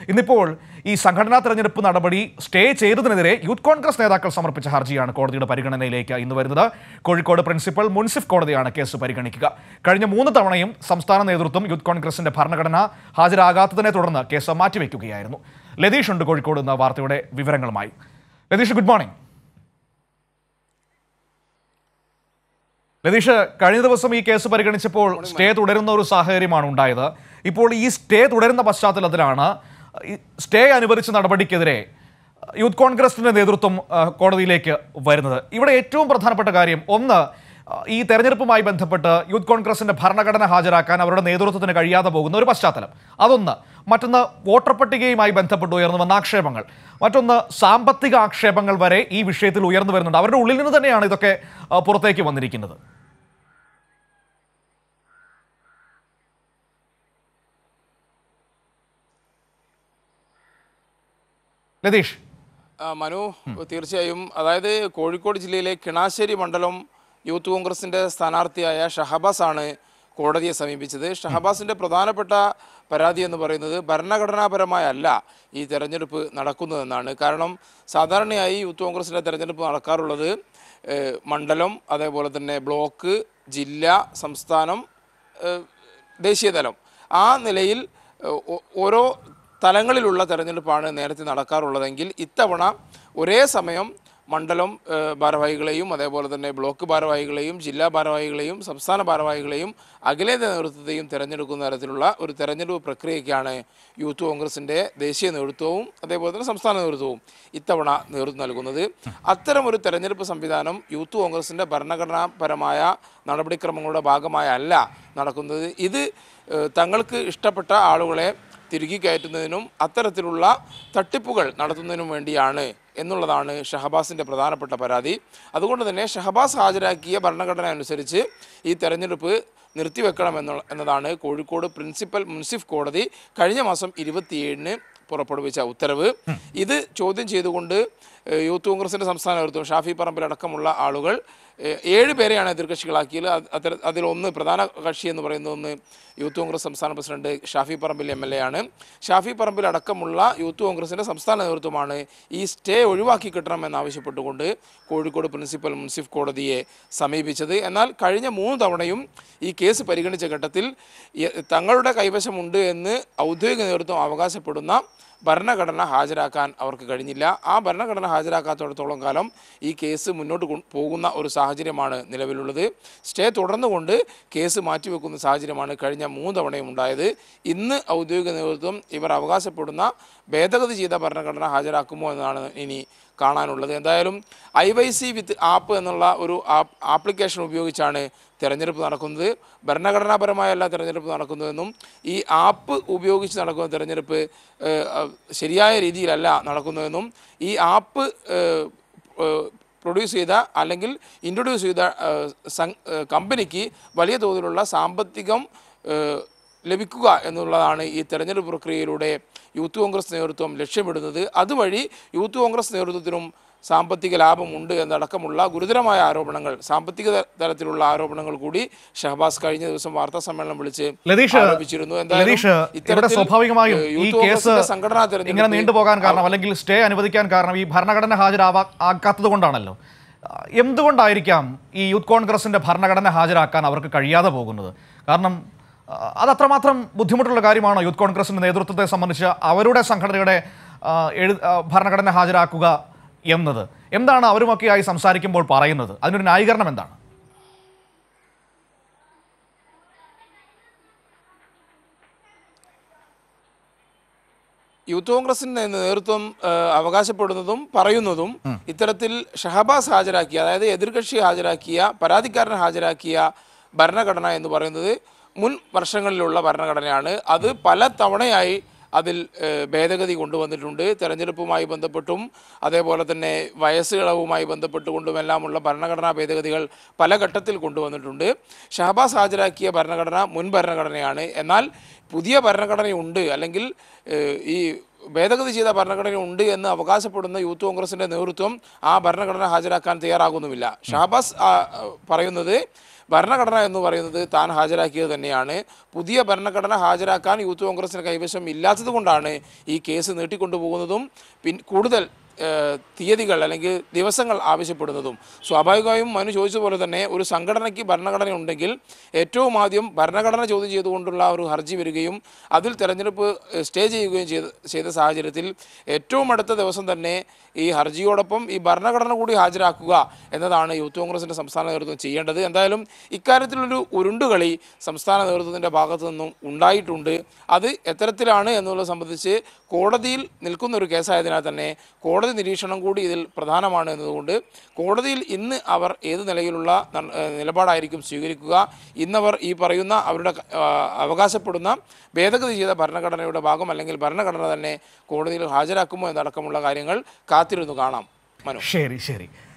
ഇന്നിപ്പോൾ ഈ സംഘടനാ തെരഞ്ഞെടുപ്പ് നടപടി സ്റ്റേ ചെയ്തതിനെതിരെ യൂത്ത് കോൺഗ്രസ് നേതാക്കൾ സമർപ്പിച്ച ഹർജിയാണ് കോടതിയുടെ പരിഗണനയിലേക്ക് ഇന്ന് വരുന്നത് കോഴിക്കോട് പ്രിൻസിപ്പൽ മുൻസിഫ് കോടതിയാണ് കേസ് പരിഗണിക്കുക കഴിഞ്ഞ മൂന്ന് തവണയും സംസ്ഥാന നേതൃത്വം യൂത്ത് കോൺഗ്രസിന്റെ ഭരണഘടന ഹാജരാകാത്തതിനെ തുടർന്ന് കേസ് മാറ്റിവെക്കുകയായിരുന്നു ലതീഷ് ഉണ്ട് കോഴിക്കോട് എന്ന വാർത്തയുടെ വിവരങ്ങളുമായി ലതീഷ് ഗുഡ് മോർണിംഗ് ലതീഷ് കഴിഞ്ഞ ദിവസം ഈ കേസ് പരിഗണിച്ചപ്പോൾ സ്റ്റേ തുടരുന്ന ഒരു സാഹചര്യമാണ് ഉണ്ടായത് ഇപ്പോൾ ഈ സ്റ്റേ തുടരുന്ന പശ്ചാത്തലത്തിലാണ് ഈ സ്റ്റേ അനുവദിച്ച നടപടിക്കെതിരെ യൂത്ത് കോൺഗ്രസിന്റെ നേതൃത്വം ആ, കോടതിയിലേക്ക് വരുന്നത് ഇവിടെ ഏറ്റവും പ്രധാനപ്പെട്ട കാര്യം ഒന്ന് ആ, ഈ തെരഞ്ഞെടുപ്പുമായി ബന്ധപ്പെട്ട് യൂത്ത് കോൺഗ്രസിന്റെ ഭരണഘടന ഹാജരാക്കാൻ അവരുടെ നേതൃത്വത്തിന് കഴിയാതെ പോകുന്ന ഒരു പശ്ചാത്തലം അതൊന്ന് മറ്റൊന്ന് വോട്ടർ പട്ടികയുമായി ബന്ധപ്പെട്ട് ഉയർന്നു വന്ന ആക്ഷേപങ്ങൾ മറ്റൊന്ന് സാമ്പത്തിക ആക്ഷേപങ്ങൾ വരെ ഈ വിഷയത്തിൽ ഉയർന്നു വരുന്നുണ്ട് അവരുടെ ഉള്ളിൽ നിന്ന് തന്നെയാണ് ഇതൊക്കെ ആ, പുറത്തേക്ക് വന്നിരിക്കുന്നത് ലതീഷ് ആ, മനു തീർച്ചയായും അതായത് കോഴിക്കോട് ജില്ലയിലെ കിണാശ്ശേരി മണ്ഡലം യൂത്ത് കോൺഗ്രസിന്റെ സ്ഥാനാർത്ഥിയായ ഷഹബാസ് ആണ് കോടതിയെ സമീപിച്ചത് ഷഹബാസിന്റെ പ്രധാനപ്പെട്ട പരാതി എന്ന് പറയുന്നത് ഭരണഘടനാപരമായല്ല ഈ തെരഞ്ഞെടുപ്പ് നടക്കുന്നതെന്നാണ് കാരണം സാധാരണയായി യൂത്ത് കോൺഗ്രസിന്റെ തെരഞ്ഞെടുപ്പ് നടക്കാറുള്ളത് ഏഹ്, മണ്ഡലം അതേപോലെ തന്നെ ബ്ലോക്ക് ജില്ല സംസ്ഥാനം ഏഹ്, ദേശീയതലം ആ നിലയിൽ ഏഹ്, ഓ- ഓരോ തലങ്ങളിലുള്ള തെരഞ്ഞെടുപ്പാണ് നേരത്തെ നടക്കാറുള്ളതെങ്കിൽ ഇത്തവണ ഒരേ സമയം മണ്ഡലം ഏഹ്, ഭാരവാഹികളെയും അതേപോലെ തന്നെ ബ്ലോക്ക് ഭാരവാഹികളെയും ജില്ലാ ഭാരവാഹികളെയും സംസ്ഥാന ഭാരവാഹികളെയും അഖിലേന്ത്യാ നേതൃത്വത്തെയും തിരഞ്ഞെടുക്കുന്ന തരത്തിലുള്ള ഒരു തെരഞ്ഞെടുപ്പ് പ്രക്രിയയ്ക്കാണ് യൂത്ത് കോൺഗ്രസിൻ്റെ ദേശീയ നേതൃത്വവും അതേപോലെ തന്നെ സംസ്ഥാന നേതൃത്വവും ഇത്തവണ നേതൃത്വം നൽകുന്നത് അത്തരം ഒരു തെരഞ്ഞെടുപ്പ് സംവിധാനം യൂത്ത് കോൺഗ്രസിൻ്റെ ഭരണഘടനാപരമായ നടപടിക്രമങ്ങളുടെ ഭാഗമായല്ല നടക്കുന്നത് ഇത് ഏഹ്, തങ്ങൾക്ക് ഇഷ്ടപ്പെട്ട ആളുകളെ തിരികെ കയറ്റുന്നതിനും അത്തരത്തിലുള്ള തട്ടിപ്പുകൾ നടത്തുന്നതിനും വേണ്ടിയാണ് എന്നുള്ളതാണ് ഷഹബാസിൻ്റെ പ്രധാനപ്പെട്ട പരാതി അതുകൊണ്ട് തന്നെ ഷഹബാസ് ഹാജരാക്കിയ ഭരണഘടന അനുസരിച്ച് ഈ തെരഞ്ഞെടുപ്പ് നിർത്തിവെക്കണം എന്നുള്ള എന്നതാണ് കോഴിക്കോട് പ്രിൻസിപ്പൽ മുൻസിഫ് കോടതി കഴിഞ്ഞ മാസം ഇരുപത്തിയേഴിന് പുറപ്പെടുവിച്ച ഉത്തരവ് ഇത് ചോദ്യം ചെയ്തുകൊണ്ട് ഏഹ്, യൂത്ത് കോൺഗ്രസിൻ്റെ സംസ്ഥാന നേതൃത്വം ഷാഫി പറമ്പിലടക്കമുള്ള ആളുകൾ ഏഹ്, ഏഴ് പേരെയാണ് എതിർകക്ഷികളാക്കിയത് അത് അത്തര അതിലൊന്ന് പ്രധാന കക്ഷി എന്ന് പറയുന്നത് ഒന്ന് യൂത്ത് കോൺഗ്രസ് സംസ്ഥാന president Shafi Parambil M L A ആണ് ഷാഫി പറമ്പിൽ അടക്കമുള്ള യൂത്ത് കോൺഗ്രസിൻ്റെ സംസ്ഥാന നേതൃത്വമാണ് ഈ സ്റ്റേ ഒഴിവാക്കി കിട്ടണമെന്നാവശ്യപ്പെട്ടുകൊണ്ട് കോഴിക്കോട് പ്രിൻസിപ്പൽ മുൻസിഫ് കോടതിയെ സമീപിച്ചത് എന്നാൽ കഴിഞ്ഞ മൂന്ന് തവണയും ഈ കേസ് പരിഗണിച്ച ഘട്ടത്തിൽ യ- തങ്ങളുടെ കൈവശമുണ്ട് എന്ന് ഔദ്യോഗിക നേതൃത്വം അവകാശപ്പെടുന്ന ഭരണഘടന ഹാജരാക്കാൻ അവർക്ക് കഴിഞ്ഞില്ല ആ ഭരണഘടന ഹാജരാക്കാത്തിടത്തോളം കാലം ഈ കേസ് മുന്നോട്ട് കൊ- പോകുന്ന ഒരു സാഹചര്യമാണ് നിലവിലുള്ളത് സ്റ്റേ തുടർന്നുകൊണ്ട് കേസ് മാറ്റിവെക്കുന്ന സാഹചര്യമാണ് കഴിഞ്ഞ മൂന്ന് തവണയും ഉണ്ടായത് ഇന്ന് ഔദ്യോഗിക നേതൃത്വം ഇവർ അവകാശപ്പെടുന്ന ഭേദഗതി ചെയ്ത ഭരണഘടന ഹാജരാക്കുമോ എന്നാണ് ഇനി കാണാനുള്ളത് എന്തായാലും I Y C with app എന്നുള്ള ഒരു ആപ്പ് ആപ്ലിക്കേഷൻ ഉപയോഗിച്ചാണ് തെരഞ്ഞെടുപ്പ് നടക്കുന്നത് ഭരണഘടനാപരമായല്ല തെരഞ്ഞെടുപ്പ് നടക്കുന്നതെന്നും ഈ ആപ്പ് ഉപയോഗിച്ച് നടക്കുന്ന തെരഞ്ഞെടുപ്പ് ഏഹ്, അഹ് ശരിയായ രീതിയിലല്ല നടക്കുന്നതെന്നും ഈ ആപ്പ് ഏഹ്, ഏഹ്, പ്രൊഡ്യൂസ് ചെയ്ത അല്ലെങ്കിൽ ഇൻട്രൊഡ്യൂസ് ചെയ്ത ഏഹ്, സം- ഏഹ്, കമ്പനിക്ക് വലിയ തോതിലുള്ള സാമ്പത്തികം ഏഹ്, ലഭിക്കുക എന്നുള്ളതാണ് ഈ തെരഞ്ഞെടുപ്പ് പ്രക്രിയയിലൂടെ യൂത്ത് കോൺഗ്രസ് നേതൃത്വം ലക്ഷ്യമിടുന്നത് അതുവഴി യൂത്ത് കോൺഗ്രസ് നേതൃത്വത്തിനും സാമ്പത്തിക ലാഭമുണ്ട് എന്നടക്കമുള്ള ഗുരുതരമായ ആരോപണങ്ങൾ സാമ്പത്തിക ത- തലത്തിലുള്ള ആരോപണങ്ങൾ കൂടി ഷഹബാസ് കഴിഞ്ഞ ദിവസം വാർത്താ സമ്മേളനം വിളിച്ച് ലതീഷ് ആരോപിച്ചിരുന്നു എന്തായാലും ലതീഷ് ഇവിടെ ഇത്തരത്തിൽ, സ്വാഭാവികമായും ഏഹ്, ഈ യൂത്ത് കേസ് കോൺഗ്രസിന്റെ സംഘടനാ ഇങ്ങനെ തെരഞ്ഞെടുപ്പ് നീണ്ടുപോകാൻ കാരണം അല്ലെങ്കിൽ സ്റ്റേ അനുവദിക്കാൻ കാരണം ഈ ഭരണഘടന ഹാജരാവാ ആക്കാത്തത് കൊണ്ടാണല്ലോ ആ, എന്തുകൊണ്ടായിരിക്കാം ഈ യൂത്ത് കോൺഗ്രസിന്റെ ഭരണഘടന ഹാജരാക്കാൻ അവർക്ക് കഴിയാതെ പോകുന്നത് കാരണം ആ, അത് അത്രമാത്രം ബുദ്ധിമുട്ടുള്ള കാര്യമാണോ യൂത്ത് കോൺഗ്രസിന്റെ നേതൃത്വത്തെ സംബന്ധിച്ച് അവരുടെ സംഘടനയുടെ ആ, എഴു ആ, ഭരണഘടന ഹാജരാക്കുക എന്നത് എന്താണ് അവരുമൊക്കെയായി സംസാരിക്കുമ്പോൾ പറയുന്നത് അതിനൊരു ന്യായീകരണം എന്താണ് യൂത്ത് കോൺഗ്രസിന്റെ നേതൃത്വം ഏഹ്, അവകാശപ്പെടുന്നതും പറയുന്നതും ഇത്തരത്തിൽ ഷഹബാസ് ഹാജരാക്കിയ അതായത് എതിർകക്ഷി ഹാജരാക്കിയ പരാതിക്കാരൻ ഹാജരാക്കിയ ഭരണഘടന എന്ന് പറയുന്നത് മുൻ വർഷങ്ങളിലുള്ള ഭരണഘടനയാണ് അത് പല തവണയായി അതിൽ ഏഹ്, ഭേദഗതി കൊണ്ടുവന്നിട്ടുണ്ട് തെരഞ്ഞെടുപ്പുമായി ബന്ധപ്പെട്ടും അതേപോലെ തന്നെ വയസ്സ് ഇളവുമായി ബന്ധപ്പെട്ടുകൊണ്ടുമെല്ലാമുള്ള ഭരണഘടനാ ഭേദഗതികൾ പല ഘട്ടത്തിൽ കൊണ്ടുവന്നിട്ടുണ്ട് ഷഹബാസ് ഹാജരാക്കിയ ഭരണഘടന മുൻ ഭരണഘടനയാണ് എന്നാൽ പുതിയ ഭരണഘടനയുണ്ട് അല്ലെങ്കിൽ ഏഹ്, ഈ ഭേദഗതി ചെയ്ത ഭരണഘടന ഉണ്ട് എന്ന് അവകാശപ്പെടുന്ന യൂത്ത് കോൺഗ്രസിന്റെ നേതൃത്വം ആ ഭരണഘടന ഹാജരാക്കാൻ തയ്യാറാകുന്നുമില്ല ഷഹബാസ് ആ, പറയുന്നത് ഭരണഘടന എന്ന് പറയുന്നത് താൻ ഹാജരാക്കിയത് തന്നെയാണ് പുതിയ ഭരണഘടന ഹാജരാക്കാൻ യൂത്ത് കോൺഗ്രസിന് കൈവശം ഇല്ലാത്തത് കൊണ്ടാണ് ഈ കേസ് നീട്ടിക്കൊണ്ടുപോകുന്നതും പിൻ കൂടുതൽ ഏഹ്, തീയതികൾ അല്ലെങ്കിൽ ദിവസങ്ങൾ ആവശ്യപ്പെടുന്നതും സ്വാഭാവികമായും മനു ചോദിച്ചതുപോലെ തന്നെ ഒരു സംഘടനയ്ക്ക് ഭരണഘടന ഉണ്ടെങ്കിൽ ഏറ്റവും ആദ്യം ഭരണഘടന ചോദ്യം ചെയ്തുകൊണ്ടുള്ള ഒരു ഹർജി വരികയും അതിൽ തെരഞ്ഞെടുപ്പ് ഏഹ്, സ്റ്റേ ചെയ്യുകയും ചെയ്ത ചെയ്ത സാഹചര്യത്തിൽ ഏറ്റവും അടുത്ത ദിവസം തന്നെ ഈ ഹർജിയോടൊപ്പം ഈ ഭരണഘടന കൂടി ഹാജരാക്കുക എന്നതാണ് യൂത്ത് കോൺഗ്രസിൻ്റെ സംസ്ഥാന നേതൃത്വം ചെയ്യേണ്ടത് എന്തായാലും ഇക്കാര്യത്തിലൊരു ഉരുണ്ടുകളി സംസ്ഥാന നേതൃത്വത്തിൻ്റെ ഭാഗത്തു നിന്നും ഉണ്ടായിട്ടുണ്ട് അത് എത്തരത്തിലാണ് എന്നുള്ളത് സംബന്ധിച്ച് കോടതിയിൽ നിൽക്കുന്ന ഒരു കേസായതിനാൽ തന്നെ കോടതി നിരീക്ഷണം കൂടി ഇതിൽ പ്രധാനമാണ് എന്നതുകൊണ്ട് കോടതിയിൽ ഇന്ന് അവർ ഏത് നിലയിലുള്ള ന- ഏഹ് നിലപാടായിരിക്കും സ്വീകരിക്കുക ഇന്നവർ ഈ പറയുന്ന അവരുടെ ആ, അവകാശപ്പെടുന്ന ഭേദഗതി ചെയ്ത ഭരണഘടനയുടെ ഭാഗം അല്ലെങ്കിൽ ഭരണഘടന തന്നെ കോടതിയിൽ ഹാജരാക്കുമോ എന്നടക്കമുള്ള കാര്യങ്ങൾ കാത്തിരുന്നു കാണാം മനു ശരി ശരി